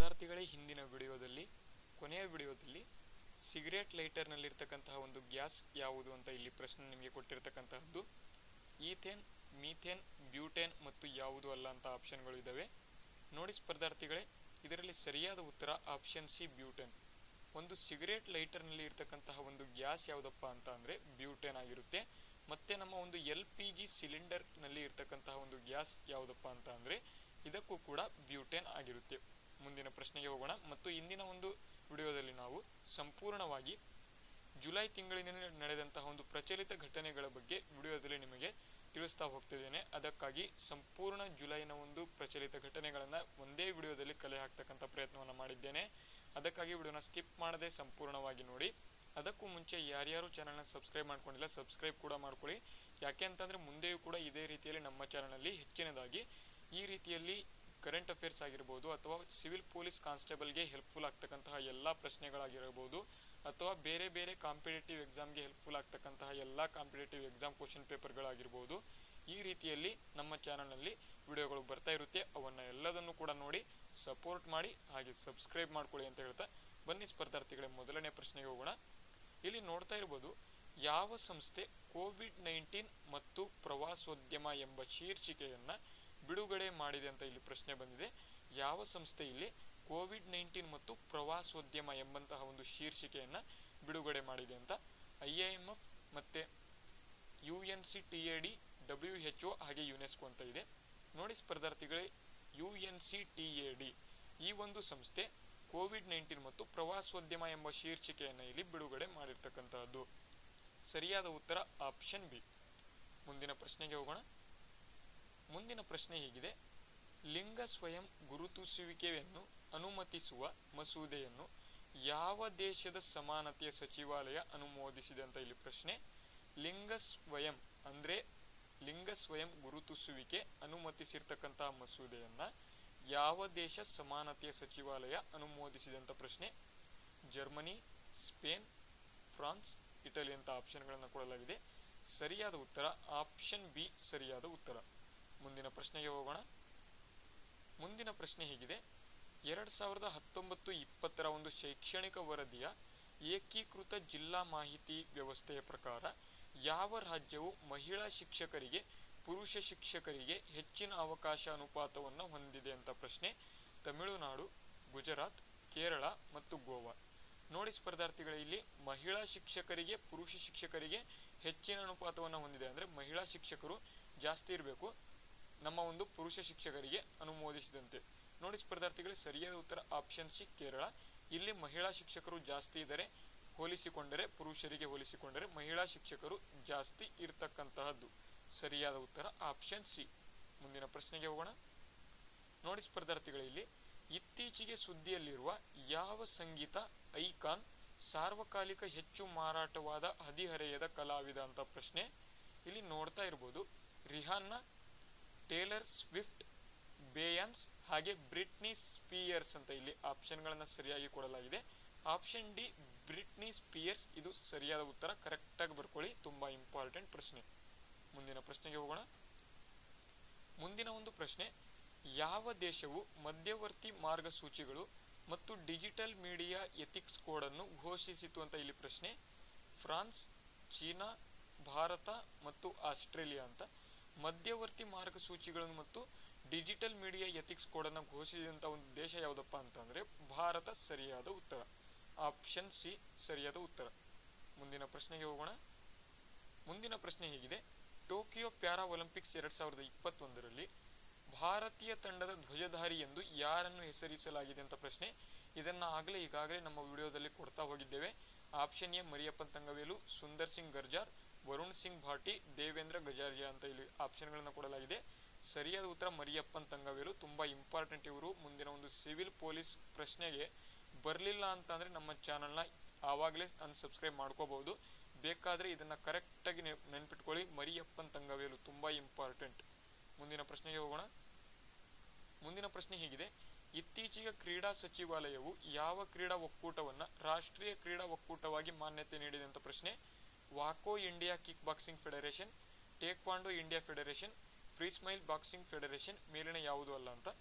ಸ್ಪರ್ಧಾರ್ಥಿಗಳೇ ಹಿಂದಿನ ವಿಡಿಯೋದಲ್ಲಿ ಕೊನೆಯ ವಿಡಿಯೋದಲ್ಲಿ ಸಿಗರೇಟ್ ಲೈಟರ್ನಲ್ಲಿರ್ತಕ್ಕಂತಹ ಒಂದು ಗ್ಯಾಸ್ ಯಾವುದು ಅಂತ ಇಲ್ಲಿ ಪ್ರಶ್ನೆ ನಿಮಗೆ ಕೊಟ್ಟಿರ್ತಕ್ಕಂತಹದ್ದು ಈಥೇನ್ ಮೀಥೇನ್ ಬ್ಯೂಟೇನ್ ಮತ್ತು ಯಾವುದು ಅಲ್ಲ ಅಂತ ಆಪ್ಷನ್ಗಳು ಇದ್ದಾವೆ ನೋಡಿ ಸ್ಪರ್ಧಾರ್ಥಿಗಳೇ ಇದರಲ್ಲಿ ಸರಿಯಾದ ಉತ್ತರ ಆಪ್ಷನ್ ಸಿ ಬ್ಯೂಟೇನ್ ಒಂದು ಸಿಗರೇಟ್ ಲೈಟರ್ನಲ್ಲಿ ಇರ್ತಕ್ಕಂತಹ ಒಂದು ಗ್ಯಾಸ್ ಯಾವುದಪ್ಪ ಅಂತ ಅಂದರೆ ಬ್ಯೂಟೇನ್ ಆಗಿರುತ್ತೆ ಮತ್ತೆ ನಮ್ಮ ಒಂದು ಎಲ್ ಪಿ ಜಿ ಸಿಲಿಂಡರ್ನಲ್ಲಿ ಇರ್ತಕ್ಕಂತಹ ಒಂದು ಗ್ಯಾಸ್ ಯಾವುದಪ್ಪ ಅಂತ ಅಂದರೆ ಇದಕ್ಕೂ ಕೂಡ ಬ್ಯೂಟೇನ್ ಆಗಿರುತ್ತೆ ಮುಂದಿನ ಪ್ರಶ್ನೆಗೆ ಹೋಗೋಣ ಮತ್ತು ಇಂದಿನ ಒಂದು ವಿಡಿಯೋದಲ್ಲಿ ನಾವು ಸಂಪೂರ್ಣವಾಗಿ ಜುಲೈ ತಿಂಗಳಿನಲ್ಲಿ ನಡೆದಂತಹ ಒಂದು ಪ್ರಚಲಿತ ಘಟನೆಗಳ ಬಗ್ಗೆ ವಿಡಿಯೋದಲ್ಲಿ ನಿಮಗೆ ತಿಳಿಸ್ತಾ ಹೋಗ್ತಿದ್ದೇನೆ ಅದಕ್ಕಾಗಿ ಸಂಪೂರ್ಣ ಜುಲೈನ ಒಂದು ಪ್ರಚಲಿತ ಘಟನೆಗಳನ್ನು ಒಂದೇ ವಿಡಿಯೋದಲ್ಲಿ ಕಲೆ ಹಾಕ್ತಕ್ಕಂಥ ಪ್ರಯತ್ನವನ್ನು ಮಾಡಿದ್ದೇನೆ ಅದಕ್ಕಾಗಿ ವಿಡಿಯೋನ ಸ್ಕಿಪ್ ಮಾಡದೆ ಸಂಪೂರ್ಣವಾಗಿ ನೋಡಿ ಅದಕ್ಕೂ ಮುಂಚೆ ಯಾರ್ಯಾರು ಚಾನಲ್ನ ಸಬ್ಸ್ಕ್ರೈಬ್ ಮಾಡ್ಕೊಂಡಿಲ್ಲ ಸಬ್ಸ್ಕ್ರೈಬ್ ಕೂಡ ಮಾಡ್ಕೊಳ್ಳಿ ಯಾಕೆ ಅಂತಂದರೆ ಮುಂದೆಯೂ ಕೂಡ ಇದೇ ರೀತಿಯಲ್ಲಿ ನಮ್ಮ ಚಾನಲ್ನಲ್ಲಿ ಹೆಚ್ಚಿನದಾಗಿ ಈ ರೀತಿಯಲ್ಲಿ ಕರೆಂಟ್ ಅಫೇರ್ಸ್ ಆಗಿರ್ಬೋದು ಅಥವಾ ಸಿವಿಲ್ ಪೊಲೀಸ್ ಕಾನ್ಸ್ಟೇಬಲ್ಗೆ ಹೆಲ್ಪ್ಫುಲ್ ಆಗ್ತಕ್ಕಂತಹ ಎಲ್ಲ ಪ್ರಶ್ನೆಗಳಾಗಿರಬಹುದು ಅಥವಾ ಬೇರೆ ಬೇರೆ ಕಾಂಪಿಟೇಟಿವ್ ಎಕ್ಸಾಮ್ಗೆ ಹೆಲ್ಪ್ಫುಲ್ ಆಗ್ತಕ್ಕಂತಹ ಎಲ್ಲ ಕಾಂಪಿಟೇಟಿವ್ ಎಕ್ಸಾಮ್ ಕ್ವಶನ್ ಪೇಪರ್ಗಳಾಗಿರ್ಬೋದು ಈ ರೀತಿಯಲ್ಲಿ ನಮ್ಮ ಚಾನಲ್ನಲ್ಲಿ ವಿಡಿಯೋಗಳು ಬರ್ತಾ ಇರುತ್ತೆ ಅವನ್ನು ಎಲ್ಲದನ್ನು ಕೂಡ ನೋಡಿ ಸಪೋರ್ಟ್ ಮಾಡಿ ಹಾಗೆ ಸಬ್ಸ್ಕ್ರೈಬ್ ಮಾಡ್ಕೊಳ್ಳಿ ಅಂತ ಹೇಳ್ತಾ ಬನ್ನಿ ಸ್ಪರ್ಧಾರ್ಥಿಗಳೇ ಮೊದಲನೇ ಪ್ರಶ್ನೆಗೆ ಹೋಗೋಣ ಇಲ್ಲಿ ನೋಡ್ತಾ ಇರ್ಬೋದು ಯಾವ ಸಂಸ್ಥೆ ಕೋವಿಡ್ ನೈನ್ಟೀನ್ ಮತ್ತು ಪ್ರವಾಸೋದ್ಯಮ ಎಂಬ ಶೀರ್ಷಿಕೆಯನ್ನು ಬಿಡುಗಡೆ ಮಾಡಿದೆ ಅಂತ ಇಲ್ಲಿ ಪ್ರಶ್ನೆ ಬಂದಿದೆ ಯಾವ ಸಂಸ್ಥೆ ಇಲ್ಲಿ ಕೋವಿಡ್ ನೈನ್ಟೀನ್ ಮತ್ತು ಪ್ರವಾಸೋದ್ಯಮ ಎಂಬಂತಹ ಒಂದು ಶೀರ್ಷಿಕೆಯನ್ನು ಬಿಡುಗಡೆ ಮಾಡಿದೆ ಅಂತ ಐ ಎ ಎಮ್ ಎಫ್ ಮತ್ತು U N C T A D W H O ಹಾಗೆ ಯುನೆಸ್ಕೋ ಅಂತ ಇದೆ ನೋಡಿ ಸ್ಪರ್ಧಾರ್ಥಿಗಳೇ U N C T A D ಈ ಒಂದು ಸಂಸ್ಥೆ ಕೋವಿಡ್ ನೈನ್ಟೀನ್ ಮತ್ತು ಪ್ರವಾಸೋದ್ಯಮ ಎಂಬ ಶೀರ್ಷಿಕೆಯನ್ನು ಇಲ್ಲಿ ಬಿಡುಗಡೆ ಮಾಡಿರ್ತಕ್ಕಂತಹದ್ದು ಸರಿಯಾದ ಉತ್ತರ ಆಪ್ಷನ್ ಬಿ ಮುಂದಿನ ಪ್ರಶ್ನೆಗೆ ಹೋಗೋಣ ಮುಂದಿನ ಪ್ರಶ್ನೆ ಹೀಗಿದೆ ಲಿಂಗ ಸ್ವಯಂ ಗುರುತಿಸುವಿಕೆಯನ್ನು ಅನುಮತಿಸುವ ಮಸೂದೆಯನ್ನು ಯಾವ ದೇಶದ ಸಮಾನತೆಯ ಸಚಿವಾಲಯ ಅನುಮೋದಿಸಿದೆ ಅಂತ ಇಲ್ಲಿ ಪ್ರಶ್ನೆ ಲಿಂಗ ಸ್ವಯಂ ಅಂದರೆ ಲಿಂಗ ಸ್ವಯಂ ಗುರುತಿಸುವಿಕೆ ಅನುಮತಿಸಿರ್ತಕ್ಕಂತಹ ಮಸೂದೆಯನ್ನ ಯಾವ ದೇಶ ಸಮಾನತೆಯ ಸಚಿವಾಲಯ ಅನುಮೋದಿಸಿದೆ ಅಂತ ಪ್ರಶ್ನೆ ಜರ್ಮನಿ ಸ್ಪೇನ್ ಫ್ರಾನ್ಸ್ ಇಟಲಿ ಅಂತ ಆಪ್ಷನ್ಗಳನ್ನು ಕೊಡಲಾಗಿದೆ ಸರಿಯಾದ ಉತ್ತರ ಆಪ್ಷನ್ ಬಿ ಸರಿಯಾದ ಉತ್ತರ ಮುಂದಿನ ಪ್ರಶ್ನೆಗೆ ಹೋಗೋಣ ಮುಂದಿನ ಪ್ರಶ್ನೆ ಹೀಗಿದೆ ಎರಡು ಸಾವಿರದ ಹತ್ತೊಂಬತ್ತು ಇಪ್ಪತ್ತರ ಒಂದು ಶೈಕ್ಷಣಿಕ ವರದಿಯ ಏಕೀಕೃತ ಜಿಲ್ಲಾ ಮಾಹಿತಿ ವ್ಯವಸ್ಥೆಯ ಪ್ರಕಾರ ಯಾವ ರಾಜ್ಯವು ಮಹಿಳಾ ಶಿಕ್ಷಕರಿಗೆ ಪುರುಷ ಶಿಕ್ಷಕರಿಗೆ ಹೆಚ್ಚಿನ ಅವಕಾಶ ಅನುಪಾತವನ್ನು ಹೊಂದಿದೆ ಅಂತ ಪ್ರಶ್ನೆ ತಮಿಳುನಾಡು ಗುಜರಾತ್ ಕೇರಳ ಮತ್ತು ಗೋವಾ ನೋಡಿ ಸ್ಪರ್ಧಾರ್ಥಿಗಳ ಇಲ್ಲಿ ಮಹಿಳಾ ಶಿಕ್ಷಕರಿಗೆ ಪುರುಷ ಶಿಕ್ಷಕರಿಗೆ ಹೆಚ್ಚಿನ ಅನುಪಾತವನ್ನು ಹೊಂದಿದೆ ಅಂದರೆ ಮಹಿಳಾ ಶಿಕ್ಷಕರು ಜಾಸ್ತಿ ಇರಬೇಕು ನಮ್ಮ ಒಂದು ಪುರುಷ ಶಿಕ್ಷಕರಿಗೆ ಅನುಮೋದಿಸಿದಂತೆ ನೋಡಿ ಸ್ಪರ್ಧಾರ್ಥಿಗಳು ಸರಿಯಾದ ಉತ್ತರ ಆಪ್ಷನ್ ಸಿ ಕೇರಳ ಇಲ್ಲಿ ಮಹಿಳಾ ಶಿಕ್ಷಕರು ಜಾಸ್ತಿ ಇದ್ದರೆ ಹೋಲಿಸಿಕೊಂಡರೆ ಪುರುಷರಿಗೆ ಹೋಲಿಸಿಕೊಂಡರೆ ಮಹಿಳಾ ಶಿಕ್ಷಕರು ಜಾಸ್ತಿ ಇರತಕ್ಕಂತಹದ್ದು ಸರಿಯಾದ ಉತ್ತರ ಆಪ್ಷನ್ ಸಿ ಮುಂದಿನ ಪ್ರಶ್ನೆಗೆ ಹೋಗೋಣ ನೋಡಿ ಸ್ಪರ್ಧಾರ್ಥಿಗಳಲ್ಲಿ ಇತ್ತೀಚೆಗೆ ಸುದ್ದಿಯಲ್ಲಿರುವ ಯಾವ ಸಂಗೀತ ಐಕಾನ್ ಸಾರ್ವಕಾಲಿಕ ಹೆಚ್ಚು ಮಾರಾಟವಾದ ಹದಿಹರೆಯದ ಕಲಾವಿದ ಅಂತ ಪ್ರಶ್ನೆ ಇಲ್ಲಿ ನೋಡ್ತಾ ಇರ್ಬೋದು ರಿಹಾನ್ನ ಟೇಲರ್ ಸ್ವಿಫ್ಟ್ ಬೇಯನ್ಸ್ ಹಾಗೆ ಬ್ರಿಟ್ನಿ ಸ್ಪಿಯರ್ಸ್ ಅಂತ ಇಲ್ಲಿ ಆಪ್ಷನ್ಗಳನ್ನು ಸರಿಯಾಗಿ ಕೊಡಲಾಗಿದೆ ಆಪ್ಷನ್ ಡಿ ಬ್ರಿಟ್ನಿ ಸ್ಪಿಯರ್ಸ್ ಇದು ಸರಿಯಾದ ಉತ್ತರ ಕರೆಕ್ಟಾಗಿ ಬರ್ಕೊಳ್ಳಿ ತುಂಬ ಇಂಪಾರ್ಟೆಂಟ್ ಪ್ರಶ್ನೆ ಮುಂದಿನ ಪ್ರಶ್ನೆಗೆ ಹೋಗೋಣ ಮುಂದಿನ ಒಂದು ಪ್ರಶ್ನೆ ಯಾವ ದೇಶವು ಮಧ್ಯವರ್ತಿ ಮಾರ್ಗಸೂಚಿಗಳು ಮತ್ತು ಡಿಜಿಟಲ್ ಮೀಡಿಯಾ ಎಥಿಕ್ಸ್ ಕೋಡನ್ನು ಘೋಷಿಸಿತು ಅಂತ ಇಲ್ಲಿ ಪ್ರಶ್ನೆ ಫ್ರಾನ್ಸ್ ಚೀನಾ ಭಾರತ ಮತ್ತು ಆಸ್ಟ್ರೇಲಿಯಾ ಅಂತ ಮಧ್ಯವರ್ತಿ ಮಾರ್ಗಸೂಚಿಗಳನ್ನು ಮತ್ತು ಡಿಜಿಟಲ್ ಮೀಡಿಯಾ ಎಥಿಕ್ಸ್ ಕೋಡನ್ನು ಘೋಷಿಸಿದಂಥ ಒಂದು ದೇಶ ಯಾವುದಪ್ಪ ಅಂತಂದರೆ ಭಾರತ ಸರಿಯಾದ ಉತ್ತರ ಆಪ್ಷನ್ ಸಿ ಸರಿಯಾದ ಉತ್ತರ ಮುಂದಿನ ಪ್ರಶ್ನೆಗೆ ಹೋಗೋಣ ಮುಂದಿನ ಪ್ರಶ್ನೆ ಹೀಗಿದೆ ಟೋಕಿಯೋ ಪ್ಯಾರಾ ಒಲಿಂಪಿಕ್ಸ್ ಎರಡು ಸಾವಿರದ ಇಪ್ಪತ್ತೊಂದರಲ್ಲಿ ಭಾರತೀಯ ತಂಡದ ಧ್ವಜಧಾರಿ ಎಂದು ಯಾರನ್ನು ಹೆಸರಿಸಲಾಗಿದೆ ಅಂತ ಪ್ರಶ್ನೆ ಇದನ್ನು ಆಗಲೇ ಈಗಾಗಲೇ ನಮ್ಮ ವಿಡಿಯೋದಲ್ಲಿ ಕೊಡ್ತಾ ಹೋಗಿದ್ದೇವೆ ಆಪ್ಷನ್ ಎ ಮರಿಯಪ್ಪನ್ ತಂಗವೇಲು ಸುಂದರ್ ಸಿಂಗ್ ಗರ್ಜಾರ್ ವರುಣ್ ಸಿಂಗ್ ಭಾಟಿ ದೇವೇಂದ್ರ ಗಜಾರ್ಜಾ ಅಂತ ಇಲ್ಲಿ ಆಪ್ಷನ್ಗಳನ್ನು ಕೊಡಲಾಗಿದೆ ಸರಿಯಾದ ಉತ್ತರ ಮರಿಯಪ್ಪನ್ ತಂಗವೇಲು ತುಂಬ ಇಂಪಾರ್ಟೆಂಟ್ ಇವರು ಮುಂದಿನ ಒಂದು ಸಿವಿಲ್ ಪೊಲೀಸ್ ಪ್ರಶ್ನೆಗೆ ಬರಲಿಲ್ಲ ಅಂತಂದರೆ ನಮ್ಮ ಚಾನಲ್ನ ಆವಾಗಲೇ ಅನ್ಸಬ್ಸ್ಕ್ರೈಬ್ ಮಾಡ್ಕೋಬಹುದು ಬೇಕಾದರೆ ಇದನ್ನು ಕರೆಕ್ಟಾಗಿ ನೆನ್ಪಿಟ್ಕೊಳ್ಳಿ ಮರಿಯಪ್ಪನ್ ತಂಗವೇಲು ತುಂಬ ಇಂಪಾರ್ಟೆಂಟ್ ಮುಂದಿನ ಪ್ರಶ್ನೆಗೆ ಹೋಗೋಣ ಮುಂದಿನ ಪ್ರಶ್ನೆ ಹೀಗಿದೆ ಇತ್ತೀಚೆಗೆ ಕ್ರೀಡಾ ಸಚಿವಾಲಯವು ಯಾವ ಕ್ರೀಡಾ ಒಕ್ಕೂಟವನ್ನು ರಾಷ್ಟ್ರೀಯ ಕ್ರೀಡಾ ಒಕ್ಕೂಟವಾಗಿ ಮಾನ್ಯತೆ ನೀಡಿದೆ ಅಂತ ಪ್ರಶ್ನೆ ವಾಕೋ India kick boxing federation taekwondo India federation free style boxing federation ಮೇಲಿನ ಯಾವುದು ಅಲ್ಲ ಅಂತ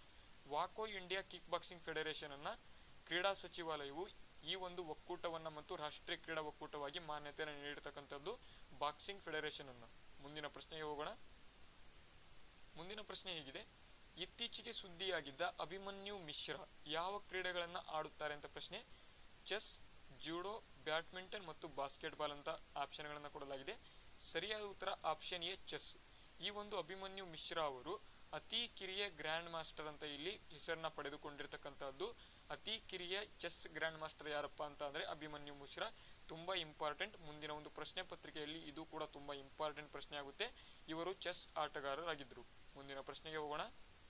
ವಾಕೋ ಇಂಡಿಯಾ ಕಿಕ್ ಬಾಕ್ಸಿಂಗ್ ಫೆಡರೇಷನ್ ಅನ್ನ ಕ್ರೀಡಾ ಸಚಿವಾಲಯವು ಈ ಒಂದು ಒಕ್ಕೂಟವನ್ನ ಮತ್ತು ರಾಷ್ಟ್ರೀಯ ಕ್ರೀಡಾ ಒಕ್ಕೂಟವಾಗಿ ಮಾನ್ಯತೆಯನ್ನು ನೀಡಿರ್ತಕ್ಕಂಥದ್ದು ಬಾಕ್ಸಿಂಗ್ ಫೆಡರೇಷನ್ ಅನ್ನ ಮುಂದಿನ ಪ್ರಶ್ನೆಗೆ ಹೋಗೋಣ ಮುಂದಿನ ಪ್ರಶ್ನೆ ಹೀಗಿದೆ ಇತ್ತೀಚೆಗೆ ಸುದ್ದಿಯಾಗಿದ್ದ ಅಭಿಮನ್ಯು ಮಿಶ್ರಾ ಯಾವ ಕ್ರೀಡೆಗಳನ್ನ ಆಡುತ್ತಾರೆ ಅಂತ ಪ್ರಶ್ನೆ ಚೆಸ್ ಜೂಡೋ ಬ್ಯಾಡ್ಮಿಂಟನ್ ಮತ್ತು ಬಾಸ್ಕೆಟ್ಬಾಲ್ ಅಂತ ಆಪ್ಷನ್ಗಳನ್ನು ಕೊಡಲಾಗಿದೆ ಸರಿಯಾದ ಉತ್ತರ ಆಪ್ಷನ್ ಎ ಚೆಸ್ ಈ ಒಂದು ಅಭಿಮನ್ಯು ಮಿಶ್ರಾ ಅವರು ಅತಿ ಕಿರಿಯ ಗ್ರ್ಯಾಂಡ್ ಮಾಸ್ಟರ್ ಅಂತ ಇಲ್ಲಿ ಹೆಸರನ್ನ ಪಡೆದುಕೊಂಡಿರ್ತಕ್ಕಂಥದ್ದು ಅತಿ ಕಿರಿಯ ಚೆಸ್ ಗ್ರ್ಯಾಂಡ್ ಮಾಸ್ಟರ್ ಯಾರಪ್ಪ ಅಂತ ಅಂದ್ರೆ ಅಭಿಮನ್ಯು ಮಿಶ್ರಾ ತುಂಬಾ ಇಂಪಾರ್ಟೆಂಟ್ ಮುಂದಿನ ಒಂದು ಪ್ರಶ್ನೆ ಪತ್ರಿಕೆಯಲ್ಲಿ ಇದು ಕೂಡ ತುಂಬಾ ಇಂಪಾರ್ಟೆಂಟ್ ಪ್ರಶ್ನೆ ಆಗುತ್ತೆ ಇವರು ಚೆಸ್ ಆಟಗಾರರಾಗಿದ್ದರು ಮುಂದಿನ ಪ್ರಶ್ನೆಗೆ ಹೋಗೋಣ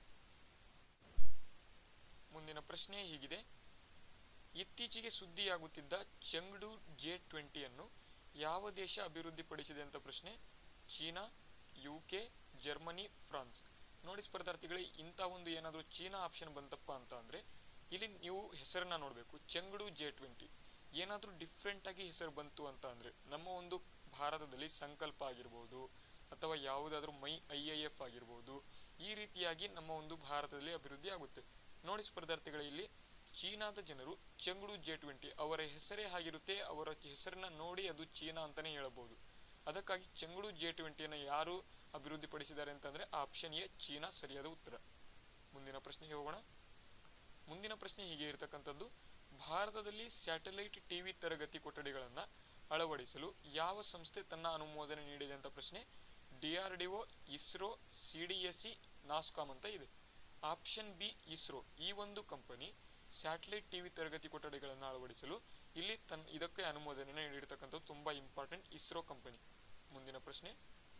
ಮುಂದಿನ ಪ್ರಶ್ನೆ ಹೀಗಿದೆ ಇತ್ತೀಚೆಗೆ ಸುದ್ದಿಯಾಗುತ್ತಿದ್ದ ಚಂಗ್ಡು ಜೆ ಟ್ವೆಂಟಿಯನ್ನು ಯಾವ ದೇಶ ಅಭಿವೃದ್ಧಿಪಡಿಸಿದೆ ಅಂತ ಪ್ರಶ್ನೆ ಚೀನಾ ಯುಕೆ ಜರ್ಮನಿ ಫ್ರಾನ್ಸ್ ನೋಡಿ ಸ್ಪರ್ಧಾರ್ಥಿಗಳೇ ಇಂಥ ಒಂದು ಏನಾದರೂ ಚೀನಾ ಆಪ್ಷನ್ ಬಂತಪ್ಪ ಅಂತ ಅಂದ್ರೆ ಇಲ್ಲಿ ನೀವು ಹೆಸರನ್ನ ನೋಡಬೇಕು ಚಂಗ್ಡು ಜೆ ಟ್ವೆಂಟಿ ಏನಾದರೂ ಡಿಫ್ರೆಂಟ್ ಆಗಿ ಹೆಸರು ಬಂತು ಅಂತ ಅಂದ್ರೆ ನಮ್ಮ ಒಂದು ಭಾರತದಲ್ಲಿ ಸಂಕಲ್ಪ ಆಗಿರ್ಬೋದು ಅಥವಾ ಯಾವುದಾದ್ರೂ ಮೈ ಐ ಐ ಎಫ್ ಆಗಿರ್ಬೋದು ಈ ರೀತಿಯಾಗಿ ನಮ್ಮ ಒಂದು ಭಾರತದಲ್ಲಿ ಅಭಿವೃದ್ಧಿ ಆಗುತ್ತೆ ನೋಡಿ ಸ್ಪರ್ಧಾರ್ಥಿಗಳ ಇಲ್ಲಿ ಚೀನಾದ ಜನರು ಚಂಗುಡು ಜೆ ಟ್ವೆಂಟಿ ಅವರ ಹೆಸರೇ ಆಗಿರುತ್ತೆ ಅವರ ಹೆಸರನ್ನ ನೋಡಿ ಅದು ಚೀನಾ ಅಂತಾನೆ ಹೇಳಬಹುದು ಅದಕ್ಕಾಗಿ ಚಂಗುಡು ಜೆ ಟ್ವೆಂಟಿಯನ್ನು ಯಾರು ಅಭಿವೃದ್ಧಿಪಡಿಸಿದ್ದಾರೆ ಅಂತಂದ್ರೆ ಆಪ್ಷನ್ ಎ ಚೀನಾ ಸರಿಯಾದ ಉತ್ತರ ಮುಂದಿನ ಪ್ರಶ್ನೆಗೆ ಹೋಗೋಣ ಮುಂದಿನ ಪ್ರಶ್ನೆ ಹೀಗೆ ಇರತಕ್ಕಂಥದ್ದು ಭಾರತದಲ್ಲಿ ಸ್ಯಾಟಲೈಟ್ ಟಿವಿ ತರಗತಿ ಕೊಠಡಿಗಳನ್ನು ಅಳವಡಿಸಲು ಯಾವ ಸಂಸ್ಥೆ ತನ್ನ ಅನುಮೋದನೆ ನೀಡಿದೆ ಅಂತ ಪ್ರಶ್ನೆ ಡಿಆರ್ಡಿಒ ಇಸ್ರೋ ಸಿಡಿಎಸ್ಸಿ ನಾಸ್ಕಾಮ್ ಅಂತ ಇದೆ ಆಪ್ಷನ್ ಬಿ ಇಸ್ರೋ ಈ ಒಂದು ಕಂಪನಿ ಸ್ಯಾಟಲೈಟ್ ಟಿವಿ ತರಗತಿ ಕೊಠಡಿಗಳನ್ನು ಅಳವಡಿಸಲು ಇಲ್ಲಿ ತನ್ನ ಇದಕ್ಕೆ ಅನುಮೋದನೆ ನೀಡಿರ್ತಕ್ಕಂಥದ್ದು ತುಂಬಾ ಇಂಪಾರ್ಟೆಂಟ್ ಇಸ್ರೋ ಕಂಪನಿ ಮುಂದಿನ ಪ್ರಶ್ನೆ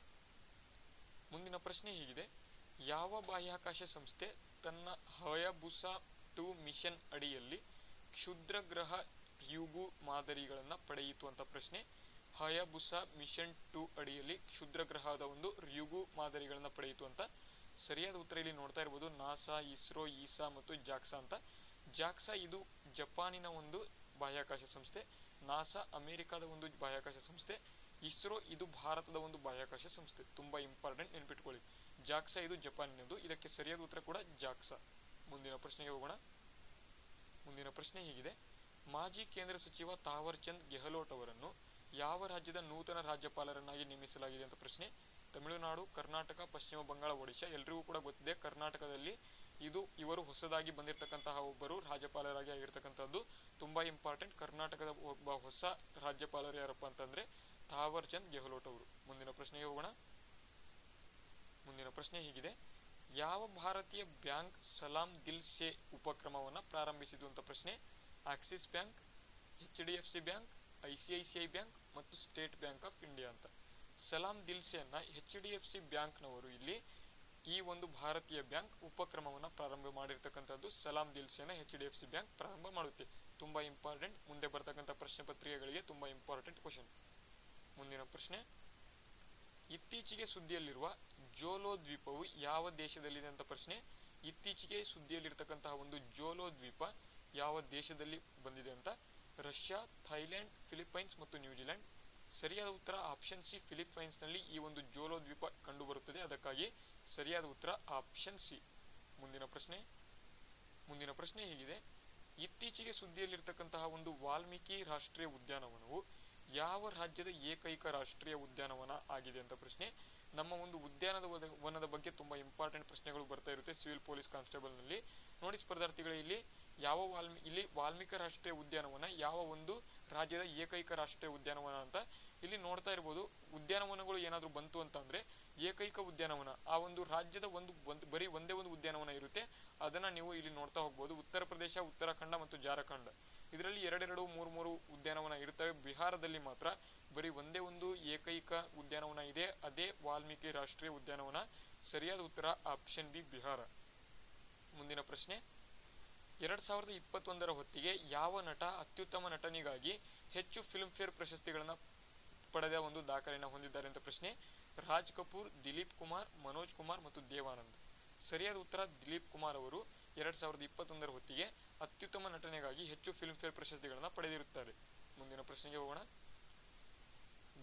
ಮುಂದಿನ ಪ್ರಶ್ನೆ ಹೀಗಿದೆ ಯಾವ ಬಾಹ್ಯಾಕಾಶ ಸಂಸ್ಥೆ ತನ್ನ ಹಯಬುಸಾ ಟು ಮಿಷನ್ ಅಡಿಯಲ್ಲಿ ಕ್ಷುದ್ರ ಗ್ರಹ ರ್ಯೂಗು ಮಾದರಿಗಳನ್ನ ಪಡೆಯಿತು ಅಂತ ಪ್ರಶ್ನೆ ಹಯಬುಸಾ ಮಿಷನ್ ಟು ಅಡಿಯಲ್ಲಿ ಕ್ಷುದ್ರ ಗ್ರಹದ ಒಂದು ರ್ಯೂಗು ಮಾದರಿಗಳನ್ನ ಪಡೆಯಿತು ಅಂತ ಸರಿಯಾದ ಉತ್ತರ ಇಲ್ಲಿ ನೋಡ್ತಾ ಇರ್ಬೋದು ನಾಸಾ ಇಸ್ರೋ ಈಸಾ ಮತ್ತು ಜಾಕ್ಸಾ ಅಂತ ಜಾಕ್ಸಾ ಇದು ಜಪಾನಿನ ಒಂದು ಬಾಹ್ಯಾಕಾಶ ಸಂಸ್ಥೆ ನಾಸಾ ಅಮೆರಿಕದ ಒಂದು ಬಾಹ್ಯಾಕಾಶ ಸಂಸ್ಥೆ ಇಸ್ರೋ ಇದು ಭಾರತದ ಒಂದು ಬಾಹ್ಯಾಕಾಶ ಸಂಸ್ಥೆ ತುಂಬಾ ಇಂಪಾರ್ಟೆಂಟ್ ನೆನ್ಪಿಟ್ಕೊಳ್ಳಿ ಜಾಕ್ಸಾ ಇದು ಜಪಾನಿನದು ಇದಕ್ಕೆ ಸರಿಯಾದ ಉತ್ತರ ಕೂಡ ಜಾಕ್ಸಾ ಮುಂದಿನ ಪ್ರಶ್ನೆಗೆ ಹೋಗೋಣ ಮುಂದಿನ ಪ್ರಶ್ನೆ ಹೀಗಿದೆ ಮಾಜಿ ಕೇಂದ್ರ ಸಚಿವ ತಾವರ್ ಚಂದ್ ಗೆಹ್ಲೋಟ್ ಅವರನ್ನು ಯಾವ ರಾಜ್ಯದ ನೂತನ ರಾಜ್ಯಪಾಲರನ್ನಾಗಿ ನೇಮಿಸಲಾಗಿದೆ ಅಂತ ಪ್ರಶ್ನೆ ತಮಿಳುನಾಡು ಕರ್ನಾಟಕ ಪಶ್ಚಿಮ ಬಂಗಾಳ ಒಡಿಶಾ ಎಲ್ರಿಗೂ ಕೂಡ ಗೊತ್ತಿದೆ ಕರ್ನಾಟಕದಲ್ಲಿ ಇದು ಇವರು ಹೊಸದಾಗಿ ಬಂದಿರತಕ್ಕಂತಹ ಒಬ್ಬರು ರಾಜ್ಯಪಾಲರಾಗಿ ಆಗಿರ್ತಕ್ಕಂಥದ್ದು ತುಂಬಾ ಇಂಪಾರ್ಟೆಂಟ್ ಕರ್ನಾಟಕದ ಒಬ್ಬ ಹೊಸ ರಾಜ್ಯಪಾಲರು ಯಾರಪ್ಪ ಅಂತಂದ್ರೆ ತಾವರ್ ಚಂದ್ ಗೆಹ್ಲೋಟ್ ಅವರು ಮುಂದಿನ ಪ್ರಶ್ನೆಗೆ ಹೋಗೋಣ ಮುಂದಿನ ಪ್ರಶ್ನೆ ಹೀಗಿದೆ ಯಾವ ಭಾರತೀಯ ಬ್ಯಾಂಕ್ ಸಲಾಂ ದಿಲ್ ಸೆ ಉಪಕ್ರಮವನ್ನು ಪ್ರಾರಂಭಿಸಿತು ಅಂತ ಪ್ರಶ್ನೆ Axis bank H D F C bank I C I C I bank ಮತ್ತು ಸ್ಟೇಟ್ ಬ್ಯಾಂಕ್ ಆಫ್ ಇಂಡಿಯಾ ಅಂತ ಸಲಾಂ ದಿಲ್ಸೆಯನ್ನ ಎಚ್ ಡಿ ಎಫ್ ಸಿ ಬ್ಯಾಂಕ್ನವರು ಇಲ್ಲಿ ಈ ಒಂದು ಭಾರತೀಯ ಬ್ಯಾಂಕ್ ಉಪಕ್ರಮವನ್ನು ಪ್ರಾರಂಭ ಮಾಡಿರ್ತಕ್ಕಂಥದ್ದು ಸಲಾಂ ದಿಲ್ಸೆನ H D F C bank ಪ್ರಾರಂಭ ಮಾಡುತ್ತೆ ತುಂಬಾ ಇಂಪಾರ್ಟೆಂಟ್ ಮುಂದೆ ಬರ್ತಕ್ಕಂಥ ಪ್ರಶ್ನೆ ಪತ್ರಿಕೆಗಳಿಗೆ ತುಂಬಾ ಇಂಪಾರ್ಟೆಂಟ್ ಕ್ವಶನ್ ಮುಂದಿನ ಪ್ರಶ್ನೆ ಇತ್ತೀಚೆಗೆ ಸುದ್ದಿಯಲ್ಲಿರುವ ಜೋಲೋ ದ್ವೀಪವು ಯಾವ ದೇಶದಲ್ಲಿದೆ ಅಂತ ಪ್ರಶ್ನೆ ಇತ್ತೀಚೆಗೆ ಸುದ್ದಿಯಲ್ಲಿರ್ತಕ್ಕಂತಹ ಒಂದು ಜೋಲೋ ದ್ವೀಪ ಯಾವ ದೇಶದಲ್ಲಿ ಬಂದಿದೆ ಅಂತ ರಷ್ಯಾ ಥೈಲ್ಯಾಂಡ್ ಫಿಲಿಪೈನ್ಸ್ ಮತ್ತು ನ್ಯೂಜಿಲೆಂಡ್ ಸರಿಯಾದ ಉತ್ತರ ಆಪ್ಷನ್ ಸಿ ಫಿಲಿಪೈನ್ಸ್ನಲ್ಲಿ ಈ ಒಂದು ಜೋಲೋ ದ್ವೀಪ ಕಂಡುಬರುತ್ತದೆ ಅದಕ್ಕಾಗಿ ಸರಿಯಾದ ಉತ್ತರ ಆಪ್ಷನ್ ಸಿ ಮುಂದಿನ ಪ್ರಶ್ನೆ ಮುಂದಿನ ಪ್ರಶ್ನೆ ಹೀಗಿದೆ ಇತ್ತೀಚೆಗೆ ಸುದ್ದಿಯಲ್ಲಿರ್ತಕ್ಕಂತಹ ಒಂದು ವಾಲ್ಮೀಕಿ ರಾಷ್ಟ್ರೀಯ ಉದ್ಯಾನವನವು ಯಾವ ರಾಜ್ಯದ ಏಕೈಕ ರಾಷ್ಟ್ರೀಯ ಉದ್ಯಾನವನ ಆಗಿದೆ ಅಂತ ಪ್ರಶ್ನೆ ನಮ್ಮ ಒಂದು ಉದ್ಯಾನದ ವದ- ವನದ ಬಗ್ಗೆ ತುಂಬಾ ಇಂಪಾರ್ಟೆಂಟ್ ಪ್ರಶ್ನೆಗಳು ಬರ್ತಾ ಇರುತ್ತೆ ಸಿವಿಲ್ ಪೊಲೀಸ್ ಕಾನ್ಸ್ಟೇಬಲ್ ನಲ್ಲಿ ನೋಡಿ ಸ್ಪರ್ಧಾರ್ಥಿಗಳು ಇಲ್ಲಿ ಯಾವ ವಾಲ್ಮಿ ಇಲ್ಲಿ ವಾಲ್ಮೀಕಿ ರಾಷ್ಟ್ರೀಯ ಉದ್ಯಾನವನ ಯಾವ ಒಂದು ರಾಜ್ಯದ ಏಕೈಕ ರಾಷ್ಟ್ರೀಯ ಉದ್ಯಾನವನ ಅಂತ ಇಲ್ಲಿ ನೋಡ್ತಾ ಇರ್ಬೋದು ಉದ್ಯಾನವನಗಳು ಏನಾದರೂ ಬಂತು ಅಂತ ಅಂದ್ರೆ ಏಕೈಕ ಉದ್ಯಾನವನ ಆ ಒಂದು ರಾಜ್ಯದ ಒಂದು ಒಂದು ಬರೀ ಒಂದೇ ಒಂದು ಉದ್ಯಾನವನ ಇರುತ್ತೆ ಅದನ್ನ ನೀವು ಇಲ್ಲಿ ನೋಡ್ತಾ ಹೋಗ್ಬೋದು ಉತ್ತರ ಪ್ರದೇಶ ಉತ್ತರಾಖಂಡ ಮತ್ತು ಜಾರ್ಖಂಡ್ ಇದರಲ್ಲಿ ಎರಡೆರಡು ಮೂರು ಮೂರು ಉದ್ಯಾನವನ ಇರ್ತವೆ ಬಿಹಾರದಲ್ಲಿ ಮಾತ್ರ ಬರೀ ಒಂದೇ ಒಂದು ಏಕೈಕ ಉದ್ಯಾನವನ ಇದೆ ಅದೇ ವಾಲ್ಮೀಕಿ ರಾಷ್ಟ್ರೀಯ ಉದ್ಯಾನವನ ಸರಿಯಾದ ಉತ್ತರ ಆಪ್ಷನ್ ಬಿ ಬಿಹಾರ ಮುಂದಿನ ಪ್ರಶ್ನೆ ಎರಡ್ ಸಾವಿರದ ಇಪ್ಪತ್ತೊಂದರ ಹೊತ್ತಿಗೆ ಯಾವ ನಟ ಅತ್ಯುತ್ತಮ ನಟನಿಗಾಗಿ ಹೆಚ್ಚು ಫಿಲ್ಮ್ ಫೇರ್ ಪ್ರಶಸ್ತಿಗಳನ್ನ ಪಡೆದ ಒಂದು ದಾಖಲೆಯನ್ನು ಹೊಂದಿದ್ದಾರೆ ಅಂತ ಪ್ರಶ್ನೆ ರಾಜ್ ಕಪೂರ್ ದಿಲೀಪ್ ಕುಮಾರ್ ಮನೋಜ್ ಕುಮಾರ್ ಮತ್ತು ದೇವಾನಂದ್ ಸರಿಯಾದ ಉತ್ತರ ದಿಲೀಪ್ ಕುಮಾರ್ ಅವರು ಎರಡ್ ಸಾವಿರದ ಇಪ್ಪತ್ತೊಂದರ ಹೊತ್ತಿಗೆ ಅತ್ಯುತ್ತಮ ನಟನೆಗಾಗಿ ಹೆಚ್ಚು ಫಿಲ್ಮ್ ಫೇರ್ ಪ್ರಶಸ್ತಿಗಳನ್ನ ಪಡೆದಿರುತ್ತಾರೆ ಮುಂದಿನ ಪ್ರಶ್ನೆಗೆ ಹೋಗೋಣ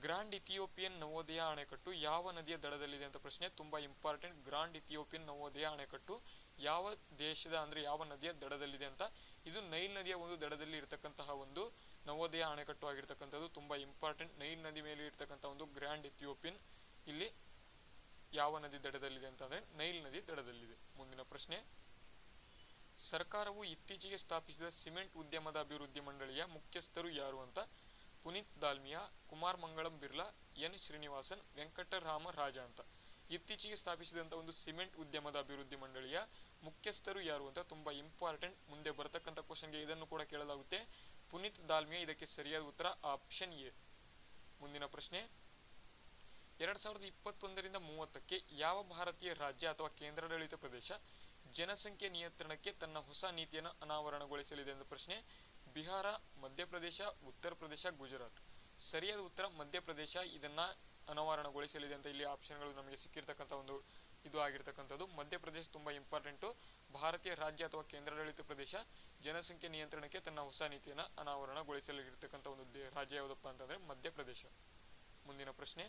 ಗ್ರಾಂಡ್ ಇಥಿಯೋಪಿಯನ್ ನವೋದಯ ಅಣೆಕಟ್ಟು ಯಾವ ನದಿಯ ದಡದಲ್ಲಿದೆ ಅಂತ ಪ್ರಶ್ನೆ ತುಂಬಾ ಇಂಪಾರ್ಟೆಂಟ್ ಗ್ರಾಂಡ್ ಇಥಿಯೋಪಿಯನ್ ನವೋದಯ ಅಣೆಕಟ್ಟು ಯಾವ ದೇಶದ ಅಂದ್ರೆ ಯಾವ ನದಿಯ ದಡದಲ್ಲಿದೆ ಅಂತ ಇದು ನೈಲ್ ನದಿಯ ಒಂದು ದಡದಲ್ಲಿ ಇರತಕ್ಕಂತಹ ಒಂದು ನವೋದಯ ಅಣೆಕಟ್ಟು ಆಗಿರ್ತಕ್ಕಂಥದ್ದು ತುಂಬಾ ಇಂಪಾರ್ಟೆಂಟ್ ನೈಲ್ ನದಿ ಮೇಲೆ ಇರತಕ್ಕಂತಹ ಒಂದು ಗ್ರ್ಯಾಂಡ್ ಇಥಿಯೋಪಿಯನ್ ಇಲ್ಲಿ ಯಾವ ನದಿ ದಡದಲ್ಲಿದೆ ಅಂತಂದ್ರೆ ನೈಲ್ ನದಿ ದಡದಲ್ಲಿದೆ ಮುಂದಿನ ಪ್ರಶ್ನೆ ಸರ್ಕಾರವು ಇತ್ತೀಚೆಗೆ ಸ್ಥಾಪಿಸಿದ ಸಿಮೆಂಟ್ ಉದ್ಯಮದ ಅಭಿವೃದ್ಧಿ ಮಂಡಳಿಯ ಮುಖ್ಯಸ್ಥರು ಯಾರು ಅಂತ ಪುನೀತ್ ದಾಲ್ಮಿಯಾ ಕುಮಾರ್ ಮಂಗಳಂ ಬಿರ್ಲಾ ಎನ್ ಶ್ರೀನಿವಾಸನ್ ವೆಂಕಟರಾಮ ರಾಜ ಅಂತ ಇತ್ತೀಚೆಗೆ ಸ್ಥಾಪಿಸಿದಂತ ಒಂದು ಸಿಮೆಂಟ್ ಉದ್ಯಮದ ಅಭಿವೃದ್ಧಿ ಮಂಡಳಿಯ ಮುಖ್ಯಸ್ಥರು ಯಾರು ಅಂತ ತುಂಬಾ ಇಂಪಾರ್ಟೆಂಟ್ ಮುಂದೆ ಬರತಕ್ಕಂಥ ಕ್ವಶನ್ಗೆ ಇದನ್ನು ಕೂಡ ಕೇಳಲಾಗುತ್ತೆ ಪುನೀತ್ ದಾಲ್ಮಿಯಾ ಇದಕ್ಕೆ ಸರಿಯಾದ ಉತ್ತರ ಆಪ್ಷನ್ ಎ ಮುಂದಿನ ಪ್ರಶ್ನೆ ಎರಡ್ ಸಾವಿರದ ಇಪ್ಪತ್ತೊಂದರಿಂದ ಮೂವತ್ತಕ್ಕೆ ಯಾವ ಭಾರತೀಯ ರಾಜ್ಯ ಅಥವಾ ಕೇಂದ್ರಾಡಳಿತ ಪ್ರದೇಶ ಜನಸಂಖ್ಯೆ ನಿಯಂತ್ರಣಕ್ಕೆ ತನ್ನ ಹೊಸ ನೀತಿಯನ್ನು ಅನಾವರಣಗೊಳಿಸಲಿದೆ ಎಂದ ಪ್ರಶ್ನೆ ಬಿಹಾರ ಮಧ್ಯಪ್ರದೇಶ ಉತ್ತರ ಪ್ರದೇಶ ಗುಜರಾತ್ ಸರಿಯಾದ ಉತ್ತರ ಮಧ್ಯಪ್ರದೇಶ ಇದನ್ನ ಅನಾವರಣಗೊಳಿಸಲಿದೆ ಅಂತ ಇಲ್ಲಿ ಆಪ್ಷನ್ಗಳು ನಮಗೆ ಸಿಕ್ಕಿರ್ತಕ್ಕಂಥ ಒಂದು ಇದು ಆಗಿರ್ತಕ್ಕಂಥದ್ದು ಮಧ್ಯಪ್ರದೇಶ ತುಂಬಾ ಇಂಪಾರ್ಟೆಂಟು ಭಾರತೀಯ ರಾಜ್ಯ ಅಥವಾ ಕೇಂದ್ರಾಡಳಿತ ಪ್ರದೇಶ ಜನಸಂಖ್ಯೆ ನಿಯಂತ್ರಣಕ್ಕೆ ತನ್ನ ಹೊಸ ನೀತಿಯನ್ನು ಅನಾವರಣಗೊಳಿಸಲಿರ್ತಕ್ಕಂಥ ಒಂದು ದೇ- ರಾಜ್ಯ ಯಾವುದಪ್ಪ ಅಂತಂದ್ರೆ ಮಧ್ಯಪ್ರದೇಶ ಮುಂದಿನ ಪ್ರಶ್ನೆ